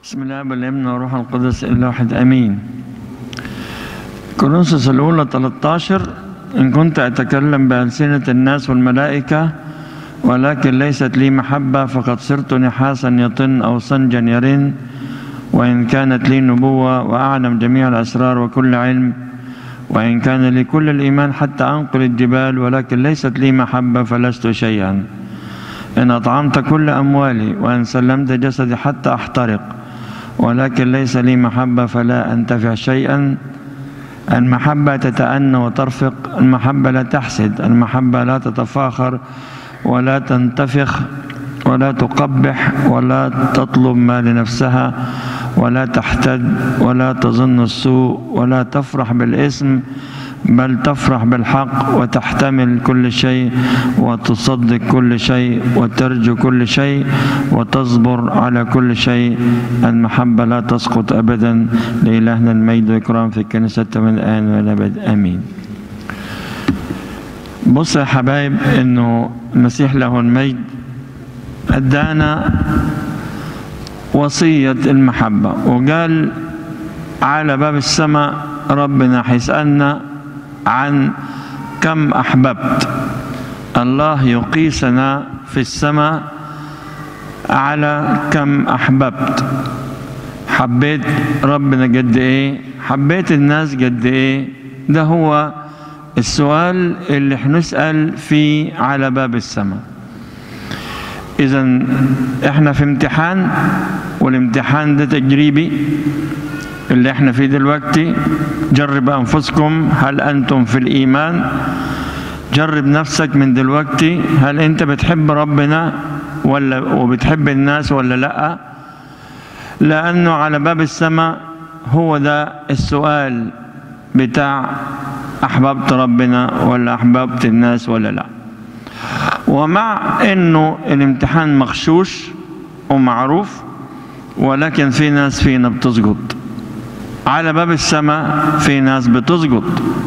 بسم الله والابن والروح القدس الا واحد امين كورنثوس الاولى 13 ان كنت اتكلم بالسنه الناس والملائكه ولكن ليست لي محبه فقد صرت نحاسا يطن او صنجا يرن وان كانت لي نبوه واعلم جميع الاسرار وكل علم وان كان لي كل الايمان حتى انقل الجبال ولكن ليست لي محبه فلست شيئا إن أطعمت كل أموالي وإن سلمت جسدي حتى أحترق ولكن ليس لي محبة فلا أنتفع شيئا المحبة تتأنى وترفق المحبة لا تحسد المحبة لا تتفاخر ولا تنتفخ ولا تقبح ولا تطلب ما لنفسها ولا تحتد ولا تظن السوء ولا تفرح بالاسم بل تفرح بالحق وتحتمل كل شيء وتصدق كل شيء وترجو كل شيء وتصبر على كل شيء المحبة لا تسقط أبدا لإلهنا المجد والإكرام في الكنيسة من الآن والأبد آمين بص يا حبايب إنه المسيح له المجد أدانا وصية المحبة وقال على باب السماء ربنا هيسألنا عن كم أحببت الله يقيسنا في السماء على كم أحببت حبيت ربنا قد إيه حبيت الناس قد إيه ده هو السؤال اللي هنسأل فيه على باب السماء إذا إحنا في امتحان والامتحان ده تجريبي اللي احنا فيه دلوقتي جرب انفسكم هل انتم في الايمان جرب نفسك من دلوقتي هل انت بتحب ربنا ولا وبتحب الناس ولا لا لانه على باب السماء هو ده السؤال بتاع احببت ربنا ولا احببت الناس ولا لا ومع انه الامتحان مغشوش ومعروف ولكن في ناس فينا بتسقط على باب السماء في ناس بتسقط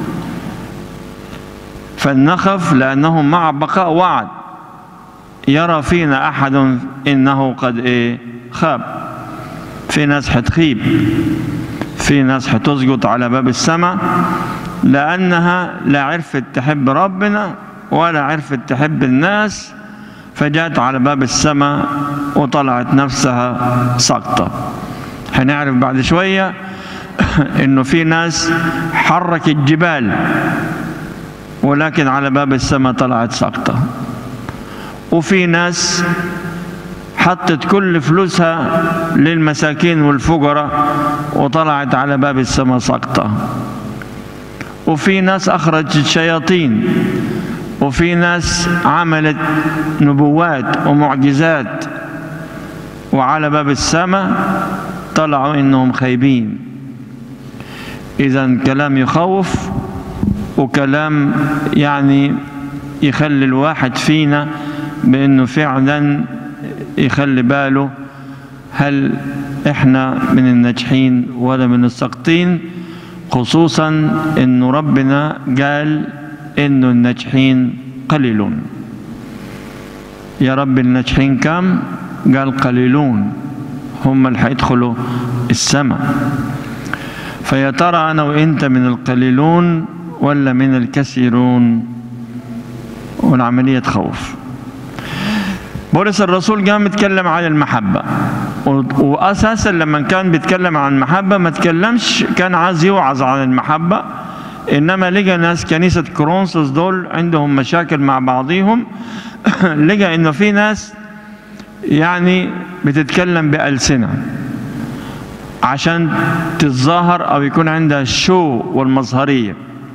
فلنخف لأنه مع بقاء وعد يرى فينا أحد إنه قد إيه خاب في ناس حتخيب في ناس حتسقط على باب السماء لأنها لا عرفت تحب ربنا ولا عرفت تحب الناس فجاءت على باب السماء وطلعت نفسها سقطة هنعرف بعد شويه انه في ناس حركت جبال ولكن على باب السماء طلعت سقطه وفي ناس حطت كل فلوسها للمساكين والفقراء وطلعت على باب السماء سقطه وفي ناس اخرجت شياطين وفي ناس عملت نبوات ومعجزات وعلى باب السماء طلعوا انهم خايبين إذا كلام يخوف وكلام يعني يخلي الواحد فينا بأنه فعلا يخلي باله هل إحنا من الناجحين ولا من الساقطين خصوصا أنه ربنا قال أنه الناجحين قليلون يا رب الناجحين كم قال قليلون هم اللي هيدخلوا السماء فيا ترى أنا وإنت من القليلون ولا من الكثيرون والعملية تخوف بولس الرسول قام يتكلم عن المحبة وأساسا لما كان بيتكلم عن المحبة ما تكلمش كان عايز يوعظ عن المحبة إنما لقى ناس كنيسة كورنثوس دول عندهم مشاكل مع بعضهم لقى إنه في ناس يعني بتتكلم بألسنة عشان تتظاهر او يكون عندها الشو والمظهريه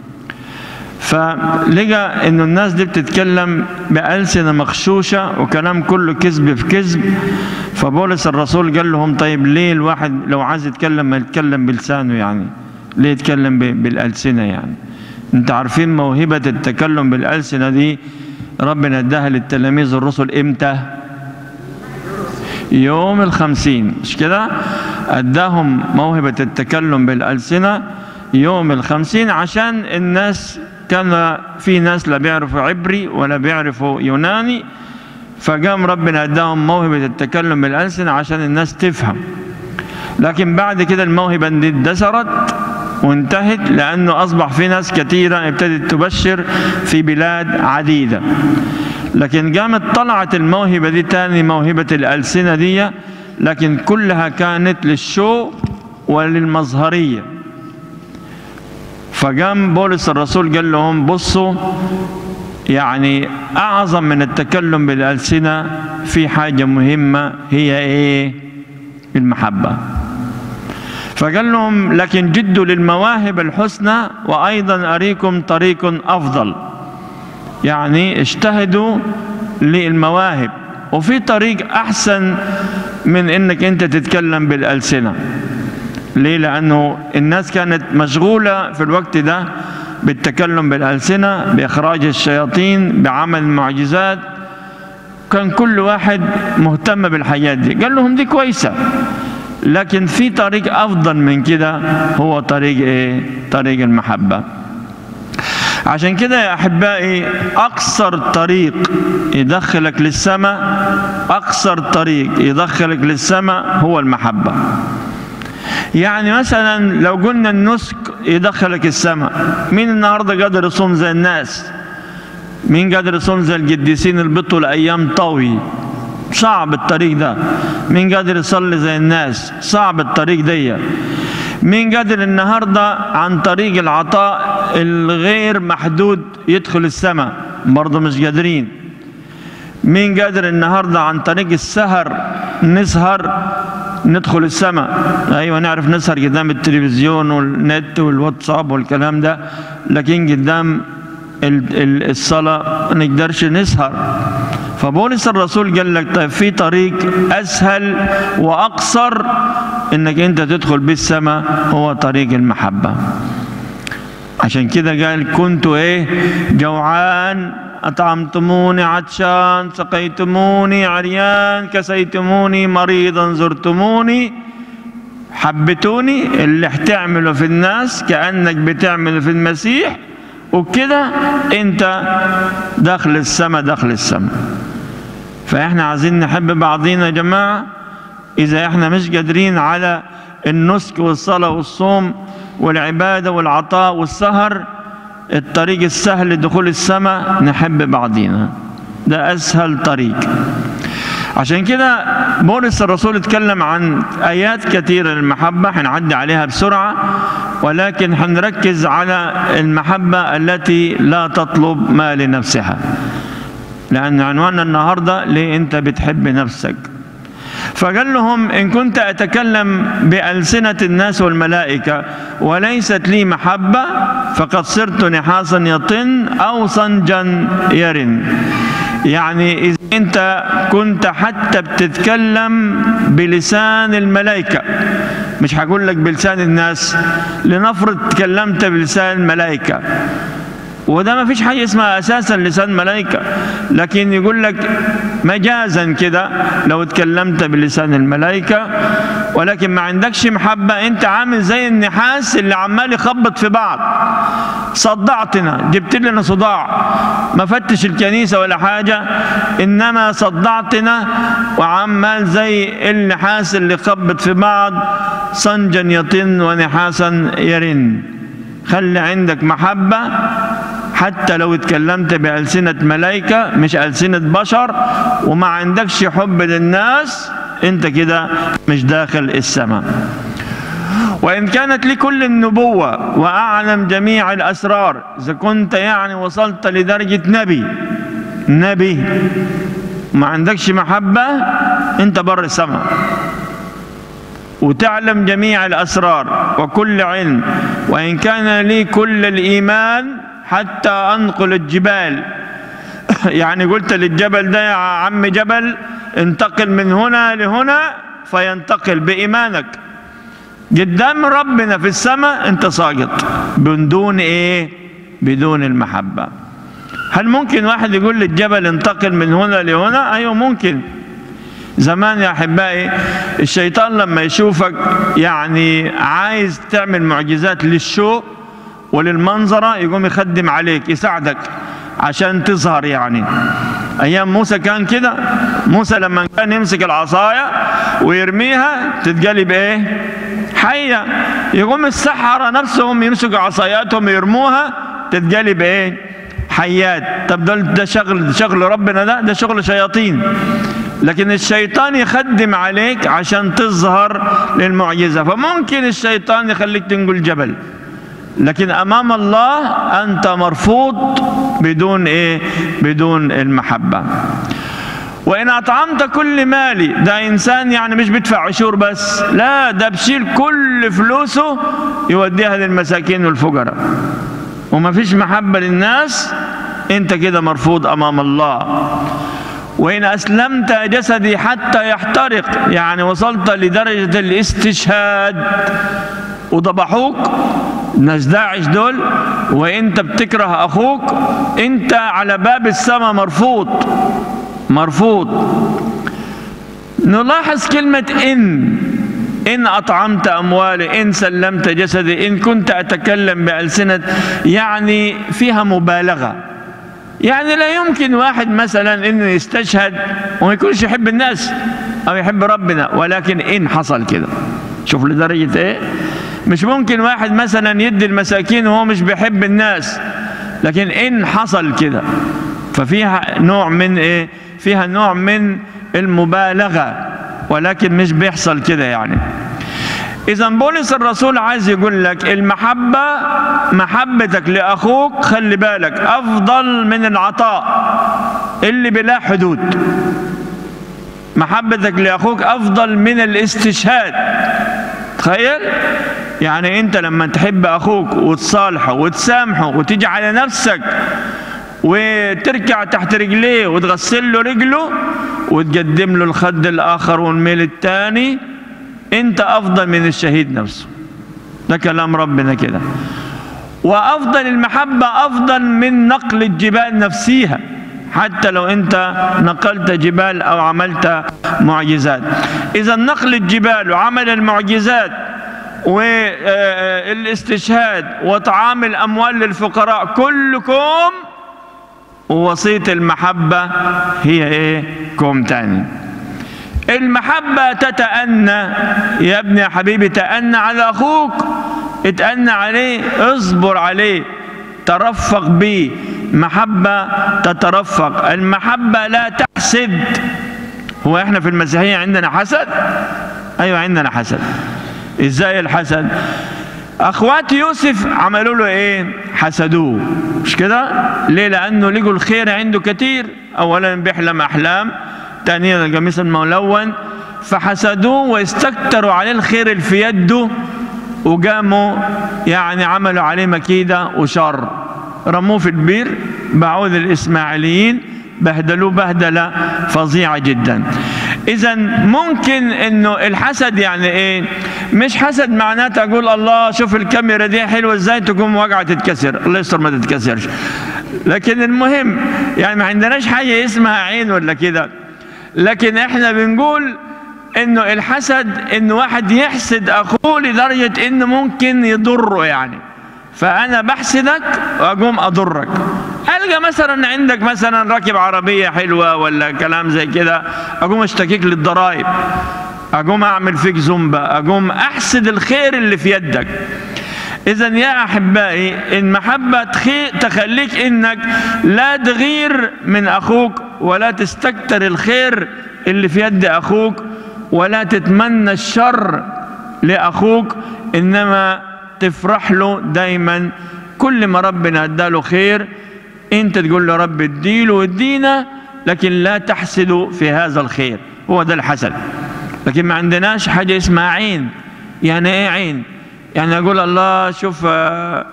فلقى انه الناس دي بتتكلم بألسنة مغشوشة وكلام كله كذب في كذب فبولس الرسول قال لهم طيب ليه الواحد لو عايز يتكلم ما يتكلم بلسانه يعني ليه يتكلم بالألسنة يعني انت عارفين موهبة التكلم بالألسنة دي ربنا اداها للتلاميذ الرسل امتى يوم الخمسين مش كده اداهم موهبة التكلم بالألسنة يوم الخمسين عشان الناس كان في ناس لا بيعرفوا عبري ولا بيعرفوا يوناني فقام ربنا اداهم موهبة التكلم بالألسنة عشان الناس تفهم لكن بعد كده الموهبة دي اندثرت وانتهت لأنه أصبح في ناس كثيرة ابتدت تبشر في بلاد عديدة لكن قامت طلعت الموهبة دي تاني موهبة الألسنة دي لكن كلها كانت للشو وللمظهرية فقام بولس الرسول قال لهم بصوا يعني أعظم من التكلم بالألسنة في حاجة مهمة هي إيه المحبة فقال لهم لكن جدوا للمواهب الحسنى وأيضا أريكم طريق أفضل يعني اجتهدوا للمواهب وفي طريق أحسن من إنك أنت تتكلم بالألسنة ليه؟ لأنه الناس كانت مشغولة في الوقت ده بالتكلم بالألسنة بإخراج الشياطين بعمل المعجزات كان كل واحد مهتم بالحاجات دي قال لهم دي كويسة لكن في طريق أفضل من كده هو طريق إيه؟ طريق المحبة عشان كده يا أحبائي أقصر طريق يدخلك للسماء أقصر طريق يدخلك للسماء هو المحبة يعني مثلا لو قلنا النسك يدخلك السماء مين النهارده قادر يصوم زي الناس مين قادر يصوم زي القديسين اللي بيطوا الايام طوي صعب الطريق ده مين قادر يصلي زي الناس صعب الطريق دي مين قادر النهارده عن طريق العطاء الغير محدود يدخل السماء برضه مش قادرين مين قادر النهارده عن طريق السهر نسهر ندخل السماء ايوه نعرف نسهر قدام التلفزيون والنت والواتساب والكلام ده لكن قدام الصلاه ما نقدرش نسهر فبولس الرسول قال لك طيب في طريق اسهل واقصر انك انت تدخل بيه السماء هو طريق المحبه عشان كده قال كنت ايه جوعان أطعمتموني عطشان سقيتموني عريان كسيتموني مريضا زرتموني حبتوني اللي هتعمله في الناس كأنك بتعمله في المسيح وكده انت داخل السماء داخل السماء فاحنا عايزين نحب بعضينا يا جماعة إذا احنا مش قادرين على النسك والصلاة والصوم والعبادة والعطاء والسهر الطريق السهل لدخول السماء نحب بعضينا ده أسهل طريق عشان كده بولس الرسول اتكلم عن آيات كثيرة للمحبة هنعدي عليها بسرعة ولكن هنركز على المحبة التي لا تطلب ما لنفسها لأن عنواننا النهاردة ليه أنت بتحب نفسك فقال لهم إن كنت أتكلم بألسنة الناس والملائكة وليست لي محبة فقد صرت نحاسا يطن أو صنجا يرن يعني إذا أنت كنت حتى بتتكلم بلسان الملائكة مش هقول لك بلسان الناس لنفرض تكلمت بلسان الملائكة وده ما فيش حاجة اسمها أساسا لسان ملائكة لكن يقول لك مجازا كده لو اتكلمت بلسان الملائكة ولكن ما عندكش محبة انت عامل زي النحاس اللي عمال يخبط في بعض صدعتنا جبت لنا صداع ما فتش الكنيسة ولا حاجة إنما صدعتنا وعمال زي النحاس اللي خبط في بعض صنجا يطن ونحاسا يرن خلي عندك محبة حتى لو اتكلمت بألسنة ملائكة مش ألسنة بشر وما عندكش حب للناس انت كده مش داخل السماء وإن كانت لي كل النبوة وأعلم جميع الأسرار إذا كنت يعني وصلت لدرجة نبي نبي ما عندكش محبة أنت بر السماء وتعلم جميع الأسرار وكل علم وإن كان لي كل الإيمان حتى أنقل الجبال يعني قلت للجبل ده يا عم جبل انتقل من هنا لهنا فينتقل بإيمانك قدام ربنا في السماء انت ساقط بدون ايه بدون المحبة هل ممكن واحد يقول للجبل انتقل من هنا لهنا ايوه ممكن زمان يا احبائي الشيطان لما يشوفك يعني عايز تعمل معجزات للشو وللمنظرة يقوم يخدم عليك يساعدك عشان تظهر يعني ايام موسى كان كده موسى لما كان يمسك العصايه ويرميها تتقلب ايه حيه يقوم السحره نفسهم يمسكوا عصاياتهم يرموها تتقلب ايه حيات طب ده ده شغل شغل ربنا ده ده شغل شياطين لكن الشيطان يخدم عليك عشان تظهر للمعجزه فممكن الشيطان يخليك تنقل جبل لكن امام الله انت مرفوض بدون ايه بدون المحبه وان اطعمت كل مالي ده انسان يعني مش بيدفع عشور بس لا ده بشيل كل فلوسه يوديها للمساكين والفقراء وما فيش محبه للناس انت كده مرفوض امام الله وإن أسلمت جسدي حتى يحترق يعني وصلت لدرجة الاستشهاد وضبحوك ناس داعش دول وانت بتكره اخوك انت على باب السماء مرفوض مرفوض نلاحظ كلمة إن إن أطعمت أموالي إن سلمت جسدي إن كنت أتكلم بألسنة يعني فيها مبالغة يعني لا يمكن واحد مثلا إنه يستشهد وما يكونش يحب الناس أو يحب ربنا ولكن إن حصل كده شوف لدرجة إيه مش ممكن واحد مثلا يدي المساكين وهو مش بيحب الناس لكن إن حصل كده ففيها نوع من إيه فيها نوع من المبالغة ولكن مش بيحصل كده يعني إذا بولس الرسول عايز يقول لك المحبة محبتك لأخوك خلي بالك أفضل من العطاء اللي بلا حدود محبتك لأخوك أفضل من الاستشهاد تخيل يعني أنت لما تحب أخوك وتصالحه وتسامحه وتيجي على نفسك وتركع تحت رجليه وتغسل له رجله وتقدم له الخد الآخر والميل الثاني أنت أفضل من الشهيد نفسه ده كلام ربنا كده وأفضل المحبة أفضل من نقل الجبال نفسيها حتى لو أنت نقلت جبال أو عملت معجزات إذا نقل الجبال وعمل المعجزات والاستشهاد وطعام الأموال للفقراء كلكم ووصية المحبة هي ايه كوم تاني المحبة تتأنى يا ابني يا حبيبي تأنى على أخوك اتأنى عليه اصبر عليه ترفق به محبة تترفق المحبة لا تحسد هو احنا في المسيحية عندنا حسد ايوه عندنا حسد ازاي الحسد اخوات يوسف عملوا له ايه حسدوه مش كده ليه لانه لقوا الخير عنده كتير اولا بيحلم احلام ثانيا القميص الملون فحسدوه واستكتروا عليه الخير اللي في يده وقاموا يعني عملوا عليه مكيده وشر رموه في البير باعوه للاسماعيليين بهدلوه بهدله فظيعه جدا اذا ممكن انه الحسد يعني ايه مش حسد معناته اقول الله شوف الكاميرا دي حلوه ازاي تقوم واقعه تتكسر الله يستر ما تتكسرش لكن المهم يعني ما عندناش حاجه اسمها عين ولا كده لكن احنا بنقول انه الحسد انه واحد يحسد اخوه لدرجه انه ممكن يضره يعني فانا بحسدك واقوم اضرك القى مثلا عندك مثلا راكب عربيه حلوه ولا كلام زي كده اقوم اشتكيك للضرائب اقوم اعمل فيك زومبا اقوم احسد الخير اللي في يدك اذا يا احبائي المحبه تخليك انك لا تغير من اخوك ولا تستكتر الخير اللي في يد اخوك ولا تتمنى الشر لاخوك انما تفرح له دايما كل ما ربنا اداله خير انت تقول له رب اديله وادينا لكن لا تحسده في هذا الخير هو ده الحسد لكن ما عندناش حاجه اسمها عين يعني ايه عين يعني اقول الله شوف آه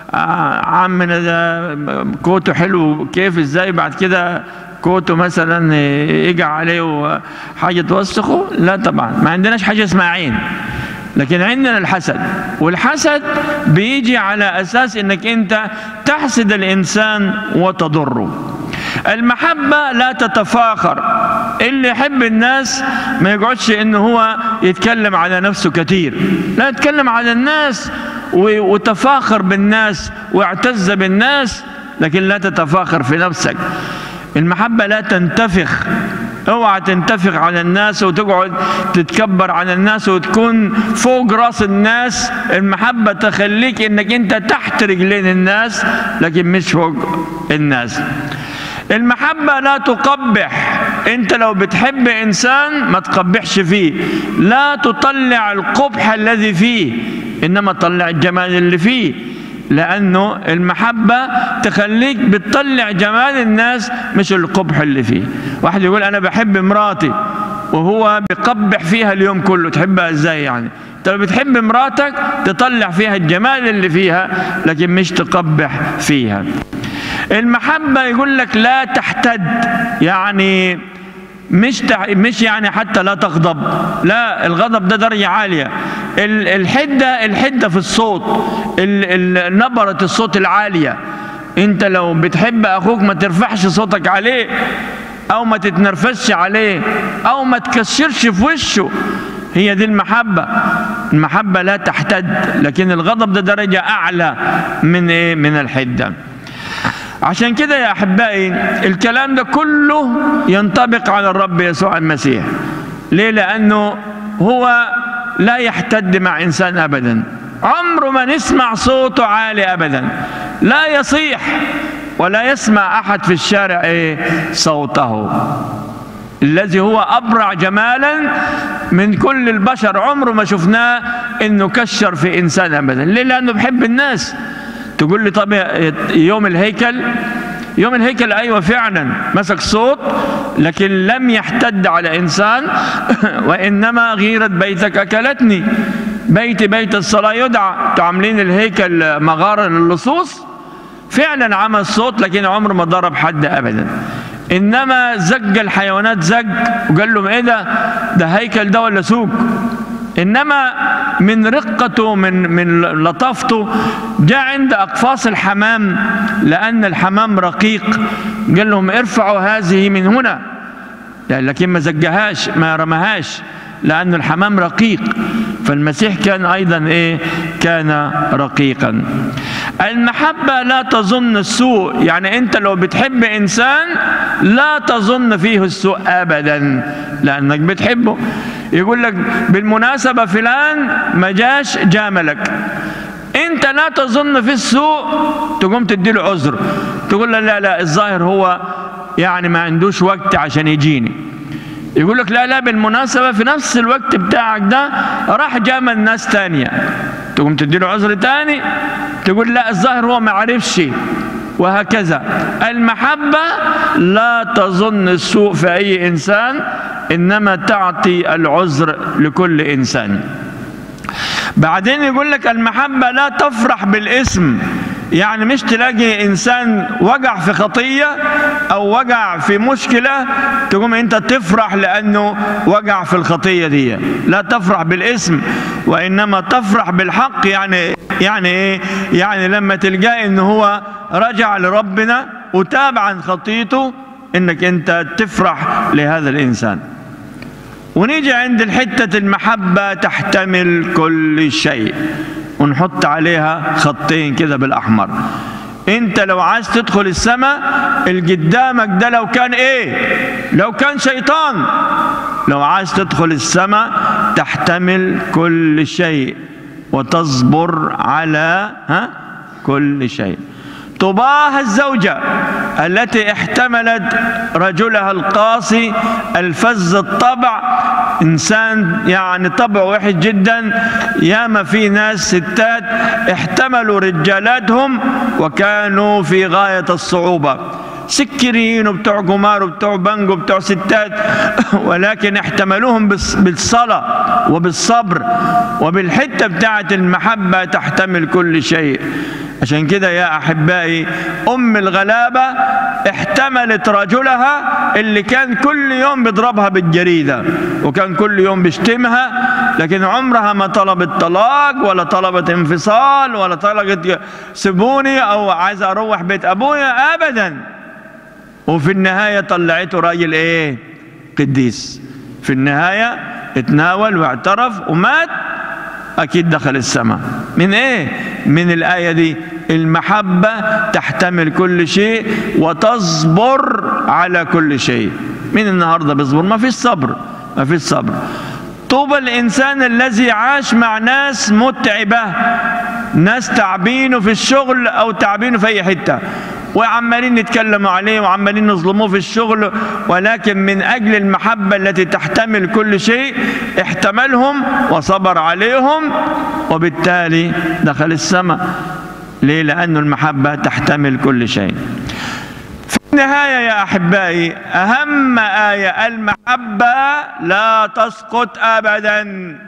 عمنا ده كوته حلو كيف ازاي بعد كده كوته مثلا يقع عليه حاجه توسخه لا طبعا ما عندناش حاجه اسمها عين لكن عندنا الحسد والحسد بيجي على اساس انك انت تحسد الانسان وتضره المحبة لا تتفاخر اللي يحب الناس ما يقعدش انه هو يتكلم على نفسه كثير لا يتكلم على الناس وتفاخر بالناس واعتز بالناس لكن لا تتفاخر في نفسك المحبة لا تنتفخ اوعى تنتفخ على الناس وتقعد تتكبر على الناس وتكون فوق راس الناس المحبة تخليك انك انت تحت رجلين الناس لكن مش فوق الناس المحبة لا تقبح انت لو بتحب انسان ما تقبحش فيه لا تطلع القبح الذي فيه انما طلع الجمال اللي فيه لانه المحبة تخليك بتطلع جمال الناس مش القبح اللي فيه واحد يقول انا بحب مراتي وهو بيقبح فيها اليوم كله تحبها ازاي يعني انت لو بتحب مراتك تطلع فيها الجمال اللي فيها لكن مش تقبح فيها المحبة يقول لك لا تحتد يعني مش تع... مش يعني حتى لا تغضب لا الغضب ده درجة عالية ال- الحدة الحدة في الصوت ال... ال... نبرة الصوت العالية انت لو بتحب اخوك ما ترفعش صوتك عليه او ما تتنرفزش عليه او ما تكسرش في وشه هي دي المحبة المحبة لا تحتد لكن الغضب ده درجة اعلى من ايه من الحده عشان كده يا احبائي الكلام ده كله ينطبق على الرب يسوع المسيح ليه لانه هو لا يحتد مع انسان ابدا عمره ما نسمع صوته عالي ابدا لا يصيح ولا يسمع احد في الشارع ايه صوته الذي هو ابرع جمالا من كل البشر عمره ما شفناه انه كشر في انسان ابدا ليه لانه بحب الناس تقول لي طب يوم الهيكل يوم الهيكل ايوه فعلا مسك صوت لكن لم يحتد على انسان وانما غيره بيتك اكلتني بيتي بيت الصلاه يدعى تعملين الهيكل مغاره للصوص فعلا عمل صوت لكن عمره ما ضرب حد ابدا انما زج الحيوانات زج وقال لهم ايه ده ده هيكل ده ولا سوق انما من رقته من من لطافته جاء عند اقفاص الحمام لان الحمام رقيق قال لهم ارفعوا هذه من هنا لكن ما زجهاش ما رمهاش لأن الحمام رقيق فالمسيح كان أيضا إيه كان رقيقا المحبة لا تظن السوء يعني أنت لو بتحب إنسان لا تظن فيه السوء أبدا لأنك بتحبه يقول لك بالمناسبة فلان ما جاش جاملك انت لا تظن في السوء تقوم تديله عذر تقول له لا لا الظاهر هو يعني ما عندوش وقت عشان يجيني يقول لك لا لا بالمناسبة في نفس الوقت بتاعك ده راح جامل ناس تانية تقوم تديله عذر تاني تقول لا الظاهر هو ما عرفش وهكذا المحبة لا تظن السوء في أي إنسان إنما تعطي العذر لكل إنسان بعدين يقول لك المحبة لا تفرح بالاسم يعني مش تلاقي إنسان وقع في خطية أو وقع في مشكلة تقوم أنت تفرح لأنه وقع في الخطية دي لا تفرح بالاسم وإنما تفرح بالحق يعني يعني إيه؟ يعني لما تلقاه إن هو رجع لربنا وتاب عن خطيته إنك أنت تفرح لهذا الإنسان ونيجي عند الحتة المحبة تحتمل كل شيء ونحط عليها خطين كده بالأحمر انت لو عايز تدخل السماء القدامك ده لو كان ايه لو كان شيطان لو عايز تدخل السماء تحتمل كل شيء وتصبر على ها كل شيء طباها الزوجة التي احتملت رجلها القاسي الفز الطبع إنسان يعني طبع وحش جدا ياما في ناس ستات احتملوا رجالاتهم وكانوا في غاية الصعوبة سكرين وبتوع قمار وبتوع بنك وبتوع ستات ولكن احتملوهم بالصلاة وبالصبر وبالحتة بتاعت المحبة تحتمل كل شيء عشان كده يا أحبائي أم الغلابة احتملت رجلها اللي كان كل يوم بيضربها بالجريدة وكان كل يوم بيشتمها لكن عمرها ما طلبت طلاق ولا طلبت انفصال ولا طلبت سيبوني أو عايز أروح بيت أبويا أبدا وفي النهاية طلعته راجل إيه قديس في النهاية اتناول واعترف ومات أكيد دخل السماء من إيه من الآية دي المحبة تحتمل كل شيء وتصبر على كل شيء مين النهاردة بيصبر ما فيش صبر ما فيش صبر طوبى الإنسان الذي عاش مع ناس متعبة ناس تعبينه في الشغل أو تعبينه في أي حتة وعمالين نتكلموا عليه وعمالين نظلموه في الشغل ولكن من أجل المحبة التي تحتمل كل شيء احتملهم وصبر عليهم وبالتالي دخل السماء ليه؟ لأن المحبة تحتمل كل شيء في النهاية يا أحبائي أهم آية المحبة لا تسقط أبدا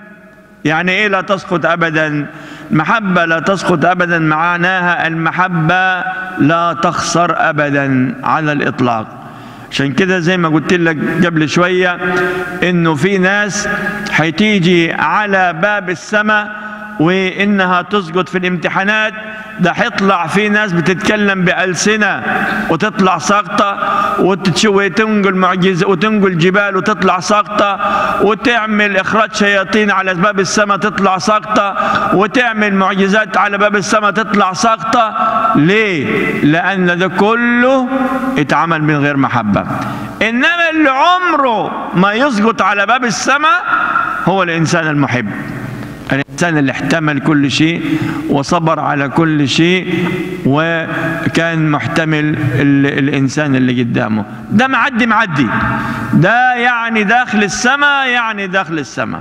يعني إيه لا تسقط أبدا المحبة لا تسقط أبدا معناها المحبة لا تخسر أبدا على الإطلاق عشان كده زي ما قلت لك قبل شوية إنه في ناس هتيجي على باب السماء وإنها تسقط في الامتحانات ده هيطلع في ناس بتتكلم بألسنة وتطلع ساقطة وتنقل معجزة وتنقل جبال وتطلع ساقطة وتعمل إخراج شياطين على باب السماء تطلع ساقطة وتعمل معجزات على باب السماء تطلع ساقطة ليه؟ لأن ده كله اتعمل من غير محبة إنما اللي عمره ما يسقط على باب السماء هو الإنسان المحب الإنسان اللي احتمل كل شيء وصبر على كل شيء وكان محتمل ال الإنسان اللي قدامه ده معدي معدي ده يعني داخل السماء يعني داخل السماء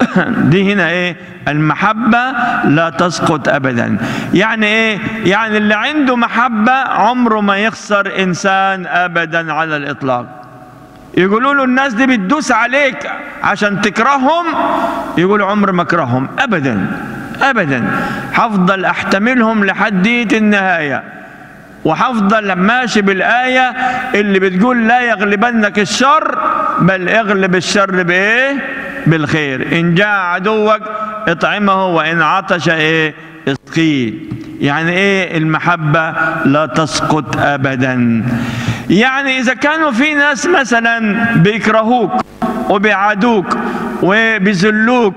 دي هنا ايه المحبة لا تسقط أبدا يعني ايه يعني اللي عنده محبة عمره ما يخسر إنسان أبدا على الإطلاق يقولوا له الناس دي بتدوس عليك عشان تكرههم يقول عمر ما اكرههم ابدا ابدا هفضل احتملهم لحد النهايه وهفضل ماشي بالايه اللي بتقول لا يغلبنك الشر بل اغلب الشر بايه بالخير ان جاء عدوك اطعمه وان عطش ايه اسقيه يعني ايه المحبه لا تسقط ابدا يعني إذا كانوا في ناس مثلا بيكرهوك وبيعادوك وبيذلوك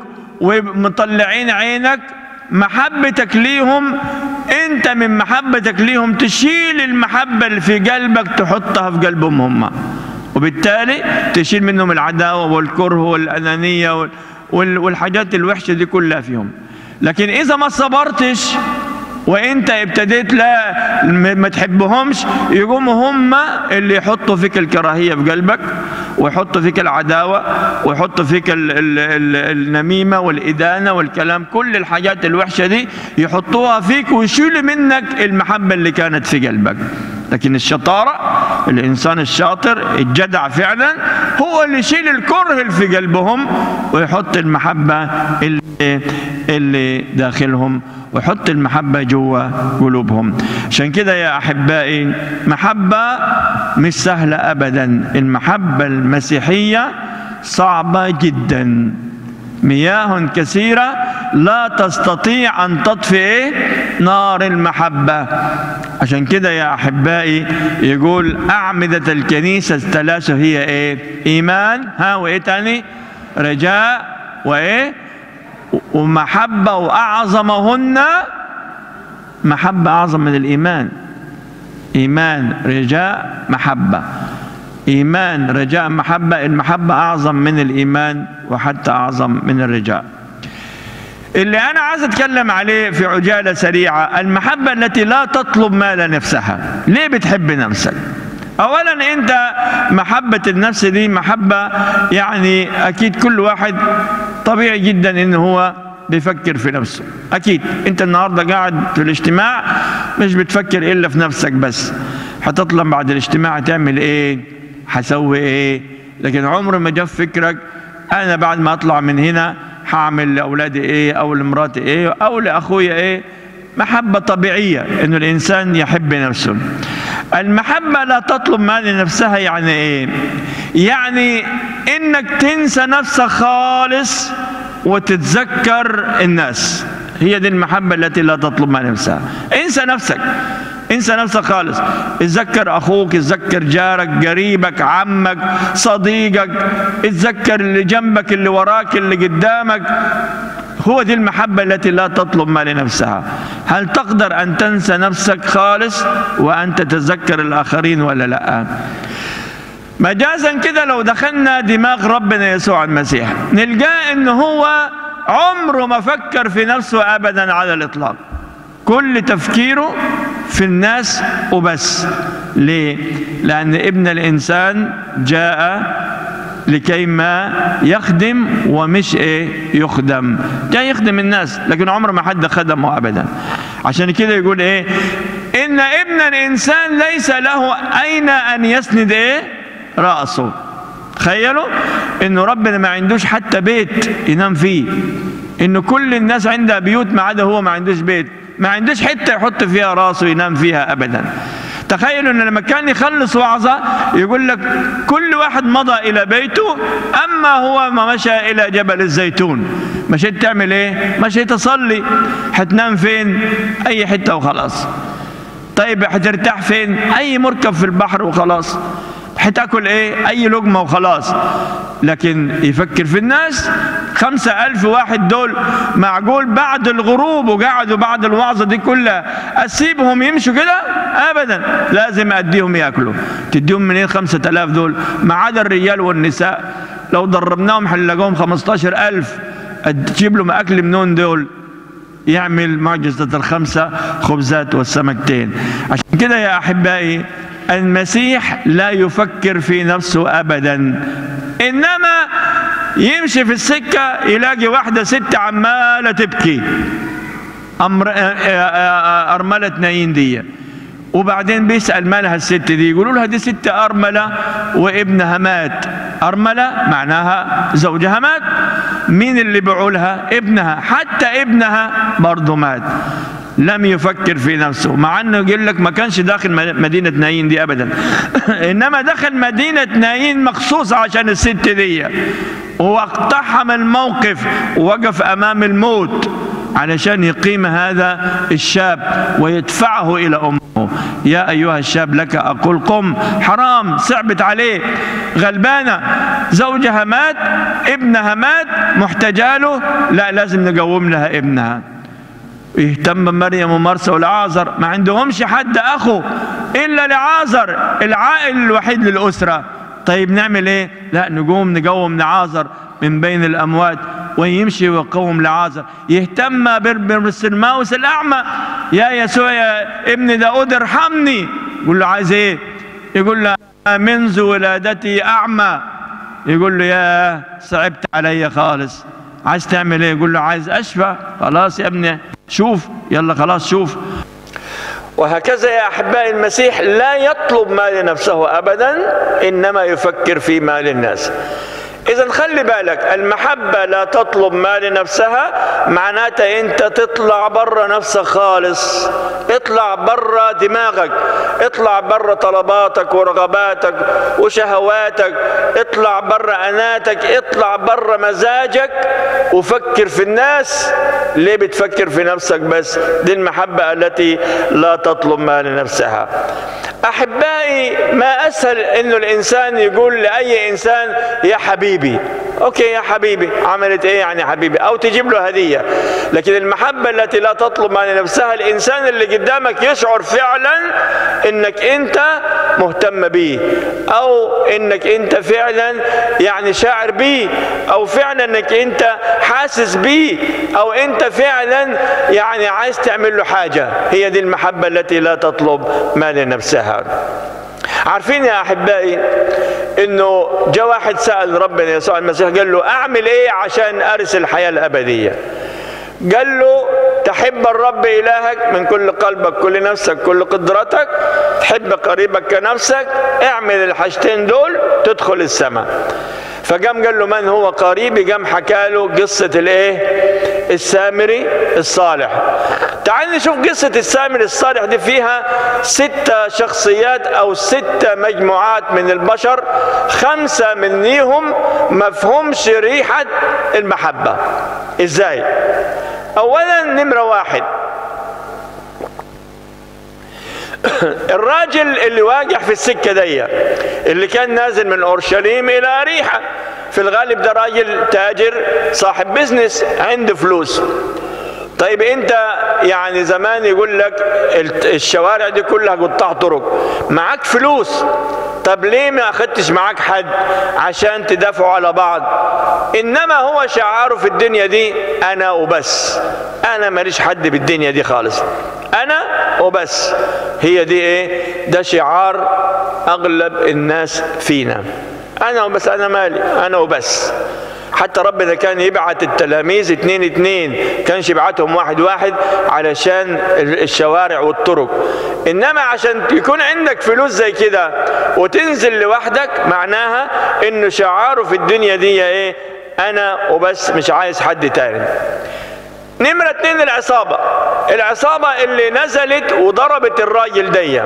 ومطلعين عينك محبتك ليهم انت من محبتك ليهم تشيل المحبة اللي في قلبك تحطها في قلبهم هم وبالتالي تشيل منهم العداوة والكره والأنانية والحاجات الوحشة دي كلها فيهم لكن إذا ما صبرتش وانت ابتديت لا ما تحبهمش يقوموا هم اللي يحطوا فيك الكراهيه في قلبك ويحطوا فيك العداوه ويحطوا فيك ال ال ال النميمه والادانه والكلام كل الحاجات الوحشه دي يحطوها فيك ويشيلوا منك المحبه اللي كانت في قلبك لكن الشطاره الانسان الشاطر الجدع فعلا هو اللي يشيل الكره اللي في قلبهم ويحط المحبه اللي اللي داخلهم ويحط المحبة جوا قلوبهم عشان كده يا أحبائي محبة مش سهلة أبدا المحبة المسيحية صعبة جدا مياه كثيرة لا تستطيع أن تطفئ نار المحبة عشان كده يا أحبائي يقول أعمدة الكنيسة الثلاثة هي إيه إيمان ها وإيه تاني رجاء وإيه ومحبة وأعظمهن محبة أعظم من الإيمان إيمان رجاء محبة إيمان رجاء محبة المحبة أعظم من الإيمان وحتى أعظم من الرجاء اللي أنا عايز أتكلم عليه في عجالة سريعة المحبة التي لا تطلب ما لنفسها ليه بتحب نفسك اولا انت محبه النفس دي محبه يعني اكيد كل واحد طبيعي جدا ان هو بيفكر في نفسه اكيد انت النهارده قاعد في الاجتماع مش بتفكر الا في نفسك بس هتطلع بعد الاجتماع تعمل ايه هسوي ايه لكن عمر ما جاء في فكرك انا بعد ما اطلع من هنا هعمل لاولادي ايه او لمراتي ايه او لاخويا ايه محبه طبيعيه انه الانسان يحب نفسه المحبة لا تطلب ما لنفسها يعني ايه يعني انك تنسى نفسك خالص وتتذكر الناس هي دي المحبة التي لا تطلب ما لنفسها انسى نفسك انسى نفسك خالص اتذكر اخوك اتذكر جارك قريبك عمك صديقك اتذكر اللي جنبك اللي وراك اللي قدامك هو دي المحبة التي لا تطلب ما لنفسها هل تقدر أن تنسى نفسك خالص وأن تتذكر الآخرين ولا لا مجازا كده لو دخلنا دماغ ربنا يسوع المسيح نلقاه ان هو عمره ما فكر في نفسه ابدا على الاطلاق كل تفكيره في الناس وبس ليه لان ابن الانسان جاء لكي ما يخدم ومش ايه يخدم جاي يخدم الناس لكن عمره ما حد خدمه ابدا عشان كده يقول ايه ان ابن الانسان ليس له اين ان يسند ايه رأسه تخيلوا انه ربنا ما عندوش حتى بيت ينام فيه انه كل الناس عندها بيوت ما عدا هو ما عندوش بيت ما عندوش حته يحط فيها راسه ينام فيها ابدا تخيلوا ان لما كان يخلص وعظه يقول لك كل واحد مضى الى بيته اما هو ما مشى الى جبل الزيتون مشيت تعمل ايه مشيت تصلي هتنام فين اي حته وخلاص طيب هترتاح فين اي مركب في البحر وخلاص هتاكل ايه اي لقمة وخلاص لكن يفكر في الناس خمسة ألف واحد دول معقول بعد الغروب وقعدوا بعد الوعظة دي كلها أسيبهم يمشوا كده أبدا لازم أديهم يأكلوا تديهم منين خمسة ألاف دول ما عدا الرجال والنساء لو دربناهم حنلاقوهم خمستاشر ألف تجيب لهم أكل منون دول يعمل معجزة الخمسة خبزات والسمكتين عشان كده يا أحبائي المسيح لا يفكر في نفسه ابدا انما يمشي في السكه يلاقي واحده ست عماله تبكي أمر ارمله نايين دي وبعدين بيسال مالها الست دي يقولوا لها دي ست ارمله وابنها مات ارمله معناها زوجها مات مين اللي باعوا لها ابنها حتى ابنها برضه مات لم يفكر في نفسه مع انه يقول لك ما كانش داخل مدينه نايين دي ابدا انما دخل مدينه نايين مخصوص عشان الست دي واقتحم الموقف ووقف امام الموت علشان يقيم هذا الشاب ويدفعه الى امه يا ايها الشاب لك اقول قم حرام صعبت عليه غلبانه زوجها مات ابنها مات محتاجاله لا لازم نقوم لها ابنها يهتم بمريم ومرسى والعازر ما عندهمش حد اخو الا لعازر العائل الوحيد للاسره طيب نعمل ايه لا نقوم نقوم لعازر من بين الاموات ويمشي ويقوم لعازر يهتم بالسلماوس الاعمى يا يسوع يا ابن داود ارحمني يقول له عايز ايه يقول له منذ ولادتي اعمى يقول له يا صعبت علي خالص عايز تعمل ايه يقول له عايز اشفى خلاص يا ابني شوف يلا خلاص شوف وهكذا يا احبائي المسيح لا يطلب ما لنفسه ابدا انما يفكر في ما للناس اذا خلي بالك المحبه لا تطلب ما لنفسها معناتها انت تطلع بره نفسك خالص اطلع بره دماغك اطلع بره طلباتك ورغباتك وشهواتك اطلع بره اناتك اطلع بره مزاجك وفكر في الناس ليه بتفكر في نفسك بس دي المحبه التي لا تطلب ما لنفسها احبائي ما اسهل انه الانسان يقول لاي انسان يا حبيبي اوكي يا حبيبي عملت ايه يعني حبيبي او تجيب له هديه لكن المحبه التي لا تطلب ما لنفسها الانسان اللي قدامك يشعر فعلا انك انت مهتم بيه او انك انت فعلا يعني شاعر بيه او فعلا انك انت حاسس بيه او انت فعلا يعني عايز تعمل له حاجه هي دي المحبه التي لا تطلب ما لنفسها عارفين يا احبائي انه جاء واحد سال ربنا يسوع المسيح قال له اعمل ايه عشان ارث الحياه الابديه قال له تحب الرب إلهك من كل قلبك كل نفسك كل قدرتك تحب قريبك كنفسك اعمل الحاجتين دول تدخل السماء فقام قال له من هو قريبي قام حكى له قصة الايه السامري الصالح تعال نشوف قصة السامري الصالح دي فيها ستة شخصيات أو ستة مجموعات من البشر خمسة منيهم مفهومش ريحة المحبة إزاي أولا نمرة واحد الراجل اللي واقع في السكة دي اللي كان نازل من أورشليم إلى أريحة في الغالب ده راجل تاجر صاحب بزنس عنده فلوس طيب انت يعني زمان يقول لك الشوارع دي كلها قطاع طرق معاك فلوس طب ليه ما اخدتش معاك حد عشان تدافعوا على بعض انما هو شعاره في الدنيا دي انا وبس انا ماليش حد بالدنيا دي خالص انا وبس هي دي ايه ده شعار اغلب الناس فينا انا وبس انا مالي انا وبس حتى ربنا كان يبعت التلاميذ اتنين اتنين كانش يبعتهم واحد واحد علشان الشوارع والطرق انما عشان يكون عندك فلوس زي كده وتنزل لوحدك معناها انه شعاره في الدنيا دي ايه انا وبس مش عايز حد تاني نمرة اتنين العصابة العصابة اللي نزلت وضربت الراجل دي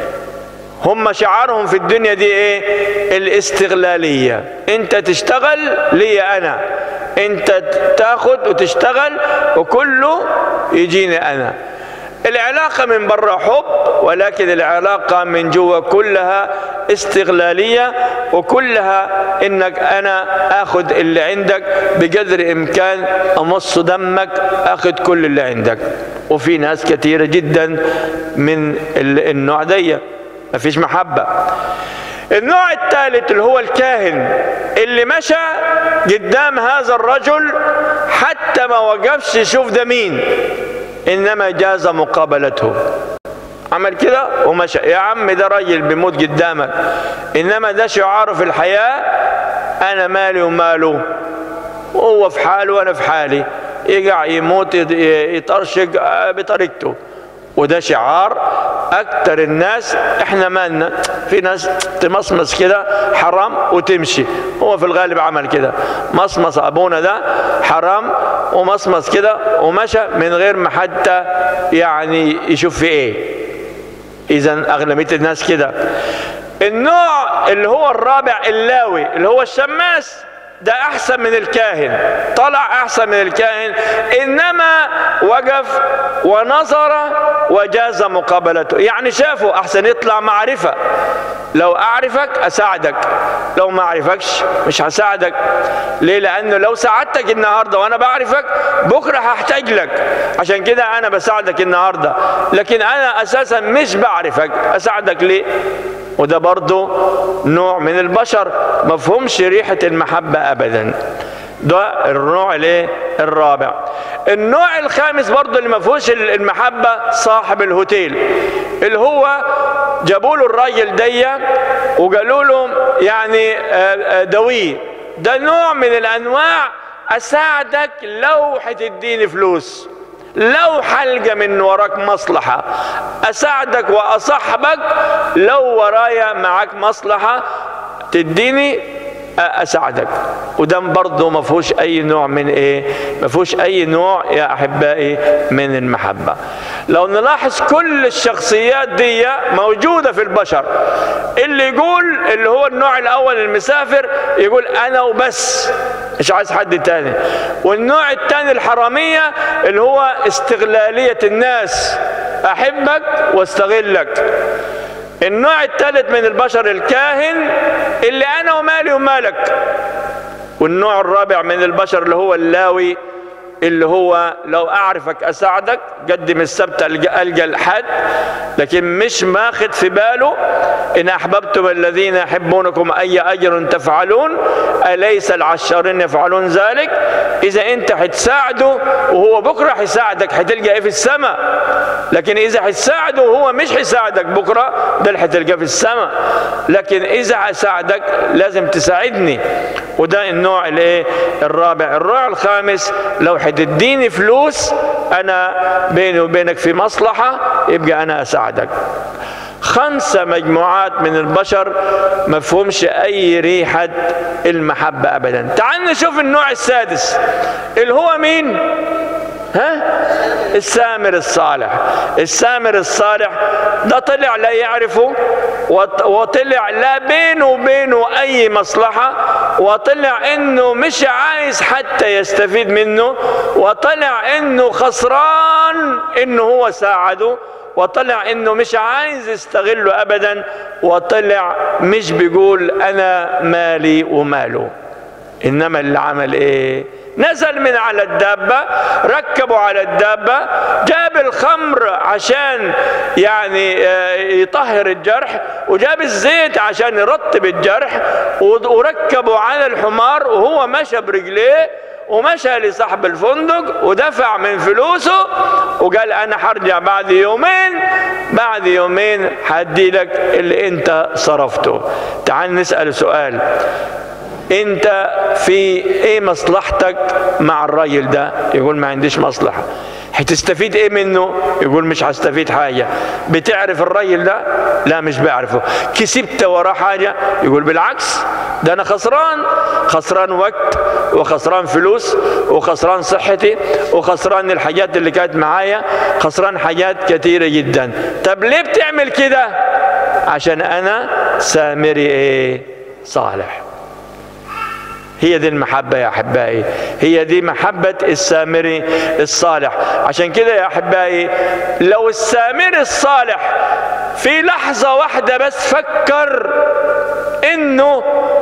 هم شعارهم في الدنيا دي ايه الاستغلالية انت تشتغل لي انا انت تاخد وتشتغل وكله يجيني انا العلاقة من برا حب ولكن العلاقة من جوا كلها استغلالية وكلها انك انا اخذ اللي عندك بقدر امكان امص دمك اخذ كل اللي عندك وفي ناس كثيرة جدا من النوع دي ما فيش محبة النوع الثالث اللي هو الكاهن اللي مشى قدام هذا الرجل حتى ما وقفش يشوف ده مين انما جاز مقابلته عمل كده ومشى يا عم ده راجل بيموت قدامك انما ده شعاره في الحياه انا مالي وماله وهو في حاله وانا في حالي يقع يموت يطرشق بطريقته وده شعار اكتر الناس احنا مالنا في ناس تمصمص كده حرام وتمشي هو في الغالب عمل كده مصمص ابونا ده حرام ومصمص كده ومشى من غير ما حتى يعني يشوف في ايه اذا اغلبيه الناس كده النوع اللي هو الرابع اللاوي اللي هو الشماس ده احسن من الكاهن طلع احسن من الكاهن انما وقف ونظر وجاز مقابلته يعني شافه احسن يطلع معرفه لو اعرفك اساعدك لو ما اعرفكش مش هساعدك ليه لانه لو ساعدتك النهارده وانا بعرفك بكره هحتاج لك عشان كده انا بساعدك النهارده لكن انا اساسا مش بعرفك اساعدك ليه وده برضه نوع من البشر مفهومش ريحة المحبة أبدا ده النوع الايه الرابع النوع الخامس برضه اللي ما فيهوش المحبه صاحب الهوتيل اللي هو جابوا له الراجل دي وقالوا له يعني دويه ده نوع من الانواع اساعدك لو هتديني فلوس لو حلقة من وراك مصلحة أساعدك وأصحبك لو ورايا معك مصلحة تديني أساعدك وده برضه ما فيهوش أي نوع من إيه؟ ما فيهوش أي نوع يا أحبائي من المحبة. لو نلاحظ كل الشخصيات دي موجودة في البشر. اللي يقول اللي هو النوع الأول المسافر يقول أنا وبس مش عايز حد تاني. والنوع الثاني الحرامية اللي هو استغلالية الناس. أحبك واستغلك. النوع الثالث من البشر الكاهن اللي انا ومالي ومالك والنوع الرابع من البشر اللي هو اللاوي اللي هو لو اعرفك اساعدك قدم السبت القى الحد لكن مش ماخد في باله ان احببتم الذين يحبونكم اي اجر تفعلون اليس العشارين يفعلون ذلك اذا انت هتساعده وهو بكره هيساعدك هتلقى ايه في السماء لكن اذا هتساعده وهو مش هيساعدك بكره ده اللي هتلقاه في السماء لكن اذا هساعدك لازم تساعدني وده النوع الايه الرابع النوع الخامس لو هتديني فلوس انا بيني وبينك في مصلحه يبقى انا اساعدك خمسة مجموعات من البشر ما فيهمش أي ريحة المحبة أبدا تعال نشوف النوع السادس اللي هو مين ها السامر الصالح السامر الصالح ده طلع لا يعرفه وطلع لا بينه وبينه اي مصلحة وطلع انه مش عايز حتى يستفيد منه وطلع انه خسران انه هو ساعده وطلع انه مش عايز يستغله ابدا وطلع مش بيقول انا مالي وماله انما اللي عمل ايه نزل من على الدابة ركبوا على الدابة جاب الخمر عشان يعني يطهر الجرح وجاب الزيت عشان يرطب الجرح وركبوا على الحمار وهو مشى برجليه ومشى لصاحب الفندق ودفع من فلوسه وقال انا هرجع بعد يومين بعد يومين هدي لك اللي انت صرفته تعال نسال سؤال انت في ايه مصلحتك مع الراجل ده يقول ما عنديش مصلحه هتستفيد ايه منه يقول مش هستفيد حاجه بتعرف الراجل ده لا مش بعرفه كسبت وراه حاجه يقول بالعكس ده انا خسران خسران وقت وخسران فلوس وخسران صحتي وخسران الحاجات اللي كانت معايا خسران حاجات كثيره جدا طب ليه بتعمل كده عشان انا سامري ايه صالح هي دي المحبة يا أحبائي هي دي محبة السامري الصالح عشان كده يا أحبائي لو السامري الصالح في لحظة واحدة بس فكر إنه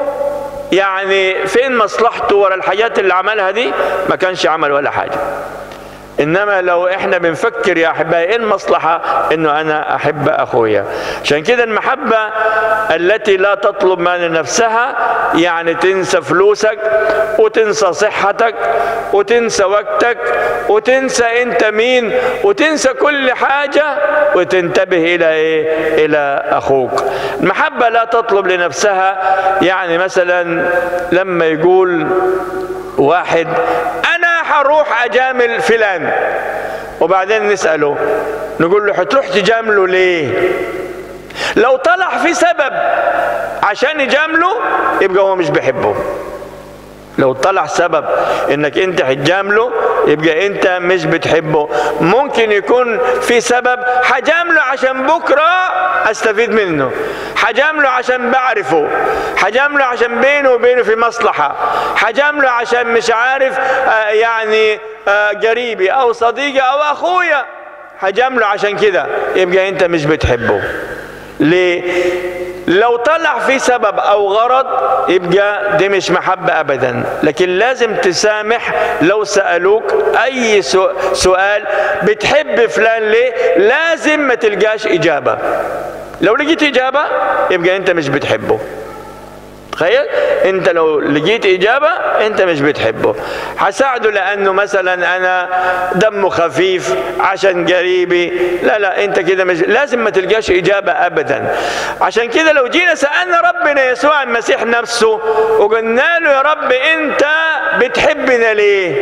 يعني فين مصلحته ورا الحاجات اللي عملها دي ما كانش عمل ولا حاجة انما لو احنا بنفكر يا احبائي ايه المصلحه انه انا احب اخويا عشان كده المحبه التي لا تطلب ما لنفسها يعني تنسى فلوسك وتنسى صحتك وتنسى وقتك وتنسى انت مين وتنسى كل حاجه وتنتبه الى ايه الى اخوك المحبه لا تطلب لنفسها يعني مثلا لما يقول واحد انا هروح اجامل فلان وبعدين نساله نقول له هتروح تجامله ليه لو طلع في سبب عشان يجامله يبقى هو مش بيحبه لو طلع سبب انك انت هتجامله يبقى انت مش بتحبه ممكن يكون في سبب هجامله عشان بكره استفيد منه هجامله عشان بعرفه هجامله عشان بينه وبينه في مصلحه هجامله عشان مش عارف آه يعني آه قريبي او صديقي او اخويا هجامله عشان كده يبقى انت مش بتحبه ليه لو طلع في سبب او غرض يبقى دي مش محبة ابدا لكن لازم تسامح لو سألوك اي سؤال بتحب فلان ليه لازم ما تلقاش اجابة لو لقيت اجابة يبقى انت مش بتحبه تخيل انت لو لقيت اجابه انت مش بتحبه هساعده لانه مثلا انا دمه خفيف عشان قريبي لا لا انت كده مش لازم ما تلقاش اجابه ابدا عشان كده لو جينا سالنا ربنا يسوع المسيح نفسه وقلنا له يا رب انت بتحبنا ليه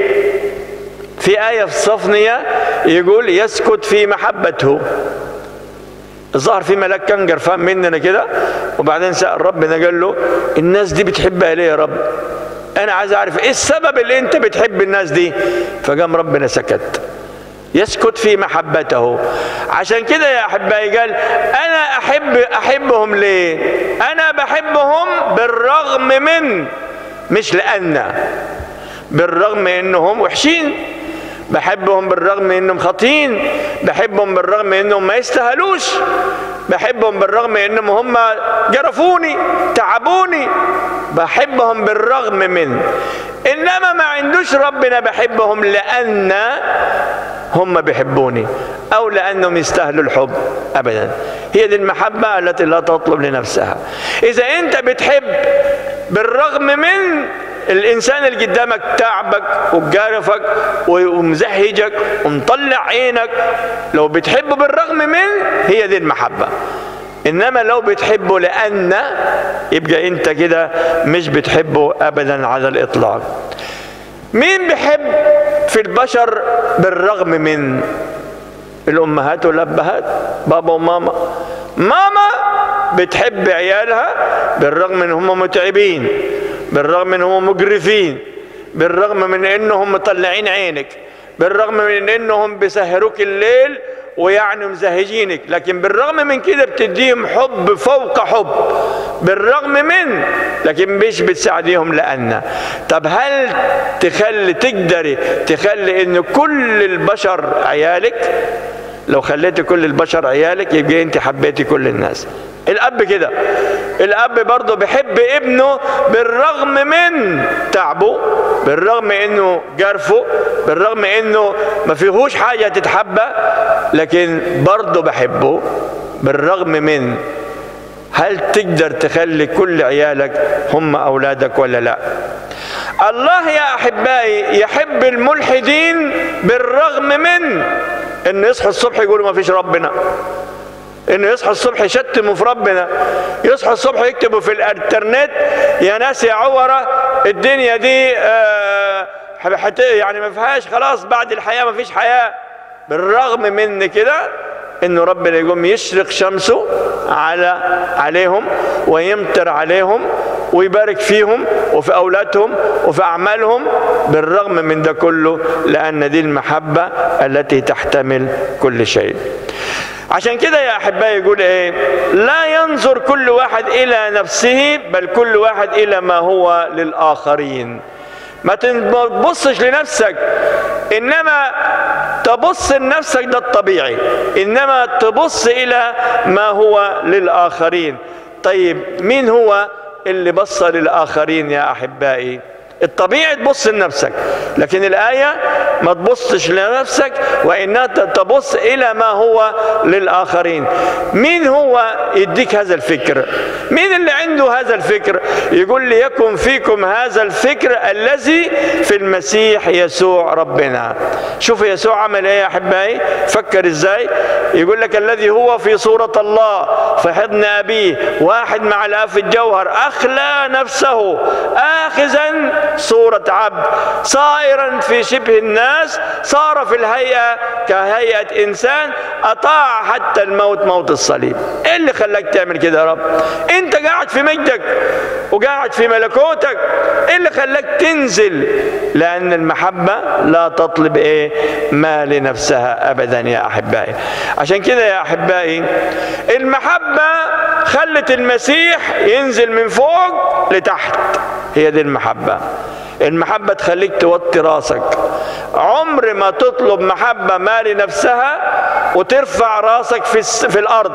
في آية في صفنية يقول يسكت في محبته الظهر في ملاك كان جرفان مننا كده وبعدين سأل ربنا قال له الناس دي بتحبها ليه يا رب انا عايز اعرف ايه السبب اللي انت بتحب الناس دي فقام ربنا سكت يسكت في محبته عشان كده يا احبائي قال انا احب احبهم ليه انا بحبهم بالرغم من مش لان بالرغم انهم وحشين بحبهم بالرغم من انهم خاطئين بحبهم بالرغم من انهم ما يستاهلوش بحبهم بالرغم من انهم هم جرفوني تعبوني بحبهم بالرغم من انما ما عندوش ربنا بحبهم لان هم بيحبوني او لانهم يستاهلوا الحب ابدا هي دي المحبه التي لا تطلب لنفسها اذا انت بتحب بالرغم من الانسان اللي قدامك تعبك وجارفك ومزهجك ومطلع عينك لو بتحبه بالرغم من هي دي المحبه انما لو بتحبه لان يبقى انت كده مش بتحبه ابدا على الاطلاق مين بيحب في البشر بالرغم من الامهات والابهات بابا وماما ماما بتحب عيالها بالرغم من هم متعبين بالرغم من هم مجرفين بالرغم من انهم مطلعين عينك بالرغم من انهم بيسهروك الليل ويعني مزهجينك لكن بالرغم من كده بتديهم حب فوق حب بالرغم من لكن مش بتساعديهم لأن طب هل تخلي تقدري تخلي ان كل البشر عيالك لو خليتي كل البشر عيالك يبقى انت حبيتي كل الناس الاب كده الاب برضه بيحب ابنه بالرغم من تعبه بالرغم انه جرفه بالرغم انه ما فيهوش حاجه تتحبى لكن برضه بحبه بالرغم من هل تقدر تخلي كل عيالك هم اولادك ولا لا الله يا احبائي يحب الملحدين بالرغم من ان يصحوا الصبح يقولوا ما فيش ربنا انه يصحوا الصبح يشتموا في ربنا يصحوا الصبح يكتبوا في الانترنت يا ناس يا عورة الدنيا دي آه يعني ما فيهاش خلاص بعد الحياة ما فيش حياة بالرغم من كده انه ربنا يقوم يشرق شمسه على عليهم ويمطر عليهم ويبارك فيهم وفي اولادهم وفي اعمالهم بالرغم من ده كله لان دي المحبه التي تحتمل كل شيء عشان كده يا احبائي يقول ايه لا ينظر كل واحد الى نفسه بل كل واحد الى ما هو للاخرين ما تبصش لنفسك انما تبص لنفسك ده الطبيعي انما تبص الى ما هو للاخرين طيب مين هو اللي بص للاخرين يا احبائي الطبيعي تبص لنفسك لكن الآية ما تبصش لنفسك وإنها تبص إلى ما هو للآخرين مين هو يديك هذا الفكر مين اللي عنده هذا الفكر يقول لي يكن فيكم هذا الفكر الذي في المسيح يسوع ربنا شوف يسوع عمل ايه يا احبائي فكر ازاي يقول لك الذي هو في صورة الله في حضن أبيه واحد مع الآب في الجوهر أخلى نفسه آخذا صورة عبد صائرا في شبه الناس صار في الهيئة كهيئة إنسان أطاع حتى الموت موت الصليب إيه اللي خلاك تعمل كده يا رب أنت قاعد في مجدك وقاعد في ملكوتك إيه اللي خلاك تنزل لأن المحبة لا تطلب إيه ما لنفسها أبدا يا أحبائي عشان كده يا أحبائي المحبة خلت المسيح ينزل من فوق لتحت هي دي المحبة المحبة تخليك توطي راسك عمر ما تطلب محبة ما لنفسها وترفع راسك في, الس... في الأرض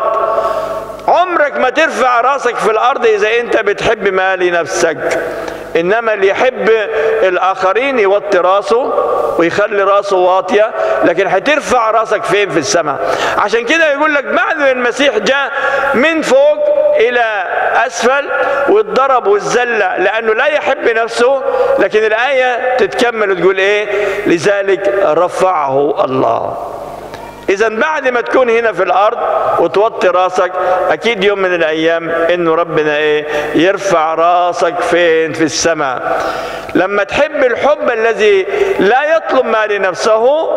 عمرك ما ترفع راسك في الأرض إذا أنت بتحب ما لنفسك إنما اللي يحب الآخرين يوطي راسه ويخلي راسه واطية لكن هترفع راسك فين في السماء عشان كده يقول لك بعد المسيح جاء من فوق إلى أسفل والضرب والزلة لأنه لا يحب نفسه لكن الآية تتكمل وتقول إيه لذلك رفعه الله إذا بعد ما تكون هنا في الأرض وتوطي راسك أكيد يوم من الأيام إنه ربنا إيه يرفع راسك فين في السماء لما تحب الحب الذي لا يطلب ما لنفسه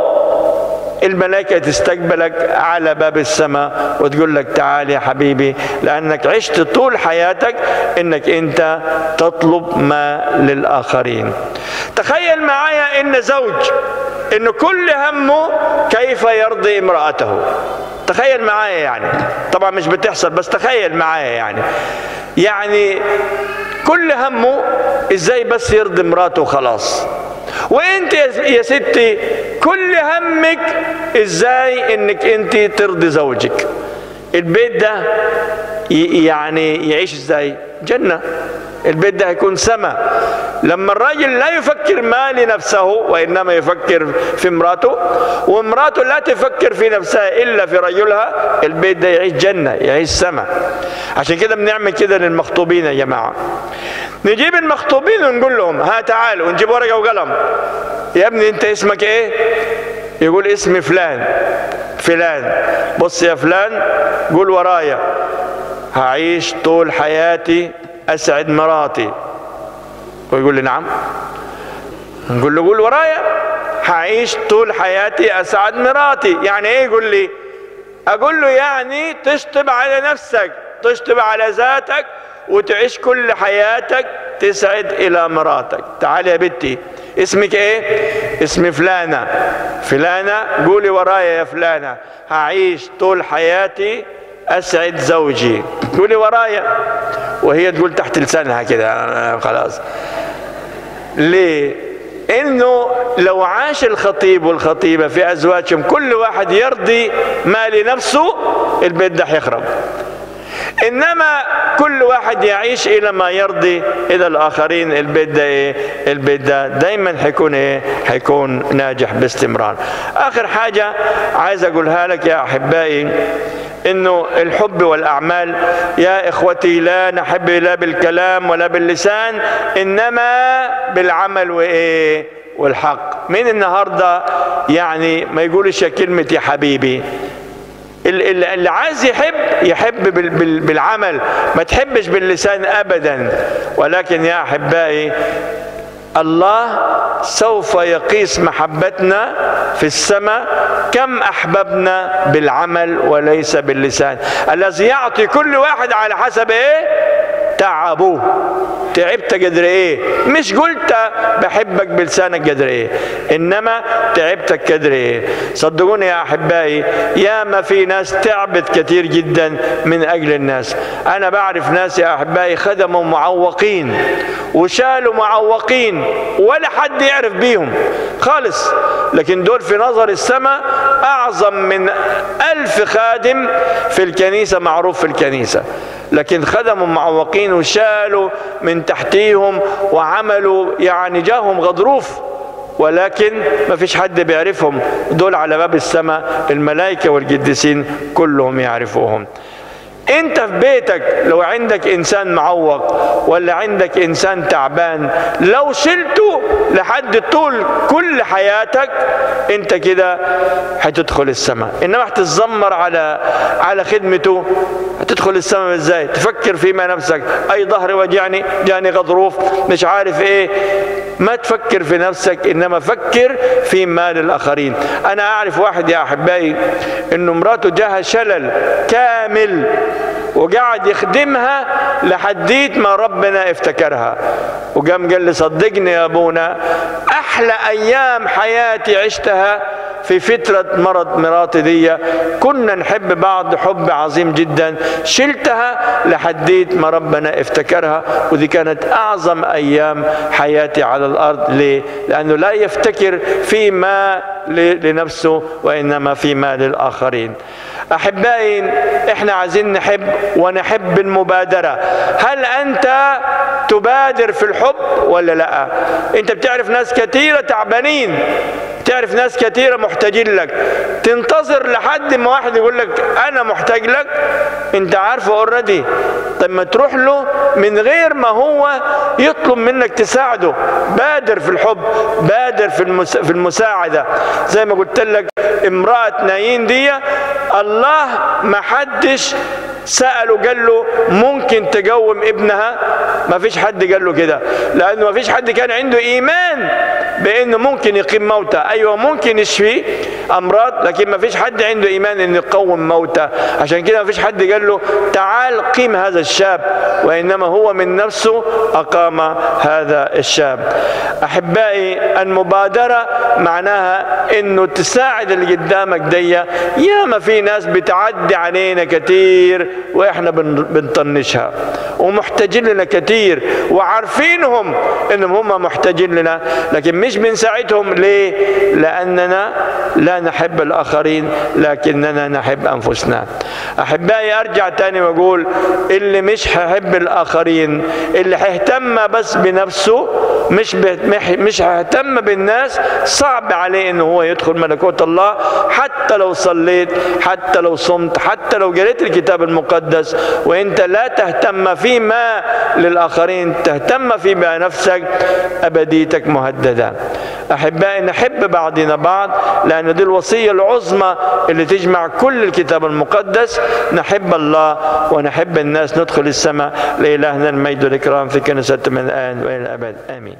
الملائكة تستقبلك على باب السماء وتقول لك تعال يا حبيبي لأنك عشت طول حياتك إنك أنت تطلب ما للآخرين تخيل معايا إن زوج إن كل همه كيف يرضي امرأته تخيل معايا يعني طبعا مش بتحصل بس تخيل معايا يعني يعني كل همه ازاي بس يرضي مراته وخلاص وانت يا ستي كل همك ازاي انك انت ترضي زوجك البيت ده يعني يعيش ازاي جنة البيت ده هيكون سما لما الراجل لا يفكر ما لنفسه وانما يفكر في امراته وامراته لا تفكر في نفسها الا في رجلها البيت ده يعيش جنه يعيش سما عشان كده بنعمل كده للمخطوبين يا جماعه نجيب المخطوبين ونقول لهم ها تعالوا ونجيب ورقه وقلم يا ابني انت اسمك ايه يقول اسمي فلان فلان بص يا فلان قول ورايا هعيش طول حياتي اسعد مراتي ويقول لي نعم نقول له قول ورايا هعيش طول حياتي اسعد مراتي يعني ايه يقول لي اقول له يعني تشطب على نفسك تشطب على ذاتك وتعيش كل حياتك تسعد الى مراتك تعال يا بنتي اسمك ايه اسمي فلانة فلانة قولي ورايا يا فلانة هعيش طول حياتي اسعد زوجي قولي ورايا وهي تقول تحت لسانها كده خلاص ليه انه لو عاش الخطيب والخطيبة في أزواجهم كل واحد يرضي ما لنفسه البيت ده هيخرب انما كل واحد يعيش الى ما يرضي الى الاخرين البيت ده ايه البيت ده دايما هيكون ايه هيكون ناجح باستمرار اخر حاجه عايز اقولها لك يا احبائي انه الحب والاعمال يا اخوتي لا نحب لا بالكلام ولا باللسان انما بالعمل وايه والحق مين النهارده يعني ما يقولش كلمه يا حبيبي اللي عايز يحب يحب بالعمل ما تحبش باللسان ابدا ولكن يا احبائي الله سوف يقيس محبتنا في السماء كم احببنا بالعمل وليس باللسان الذي يعطي كل واحد على حسب ايه تعبه تعبت قدر ايه مش قلت بحبك بلسانك قدر ايه انما تعبتك قدر ايه صدقوني يا احبائي يا ما في ناس تعبت كثير جدا من اجل الناس انا بعرف ناس يا احبائي خدموا معوقين وشالوا معوقين ولا حد يعرف بيهم خالص لكن دول في نظر السماء اعظم من الف خادم في الكنيسه معروف في الكنيسه لكن خدموا معوقين وشالوا من تحتيهم وعملوا يعني جاهم غضروف ولكن ما فيش حد بيعرفهم دول على باب السماء الملائكة والقديسين كلهم يعرفوهم انت في بيتك لو عندك انسان معوق ولا عندك انسان تعبان لو شلته لحد طول كل حياتك انت كده هتدخل السماء انما هتتذمر على على خدمته هتدخل السماء ازاي تفكر فيما نفسك اي ظهري وجعني جاني غضروف مش عارف ايه ما تفكر في نفسك انما فكر في مال الاخرين انا اعرف واحد يا احبائي انه مراته جاها شلل كامل وقعد يخدمها لحديت ما ربنا افتكرها وقام قال لي صدقني يا ابونا احلى ايام حياتي عشتها في فترة مرض مراتي دي كنا نحب بعض حب عظيم جدا شلتها لحديت ما ربنا افتكرها ودي كانت أعظم أيام حياتي على الأرض ليه؟ لأنه لا يفتكر فيما لنفسه وإنما فيما للآخرين أحبائي إحنا عايزين نحب ونحب بالمبادرة هل أنت تبادر في الحب ولا لا أنت بتعرف ناس كثيرة تعبانين تعرف ناس كثيرة محتاجين لك تنتظر لحد ما واحد يقول لك أنا محتاج لك أنت عارفه اوريدي طب ما تروح له من غير ما هو يطلب منك تساعده بادر في الحب بادر في المس... في المساعدة زي ما قلت لك امرأة نايين دي الله ما حدش سأله قال له ممكن تقوم ابنها ما فيش حد قال له كده لأنه ما فيش حد كان عنده إيمان بأنه ممكن يقيم موتى أيوة ممكن يشفي أمراض لكن ما فيش حد عنده إيمان أنه يقوم موتى عشان كده ما فيش حد قال له تعال قيم هذا الشاب وإنما هو من نفسه أقام هذا الشاب أحبائي المبادرة معناها أنه تساعد اللي قدامك دي يا ما في ناس بتعدي علينا كتير واحنا بنطنشها ومحتاجين لنا كتير وعارفينهم انهم هم محتاجين لنا لكن مش بنساعدهم ليه لاننا لا نحب الاخرين لكننا نحب انفسنا احبائي ارجع تاني واقول اللي مش هيحب الاخرين اللي هيهتم بس بنفسه مش مش هيهتم بالناس صعب عليه ان هو يدخل ملكوت الله حتى لو صليت حتى لو صمت حتى لو قريت الكتاب المقدس وانت لا تهتم فيما للاخرين تهتم فيما نفسك ابديتك مهدده احبائي نحب بعضنا بعض لان دي الوصيه العظمى اللي تجمع كل الكتاب المقدس نحب الله ونحب الناس ندخل السماء لالهنا المجد والاكرام في كنيسه من الان والى الابد امين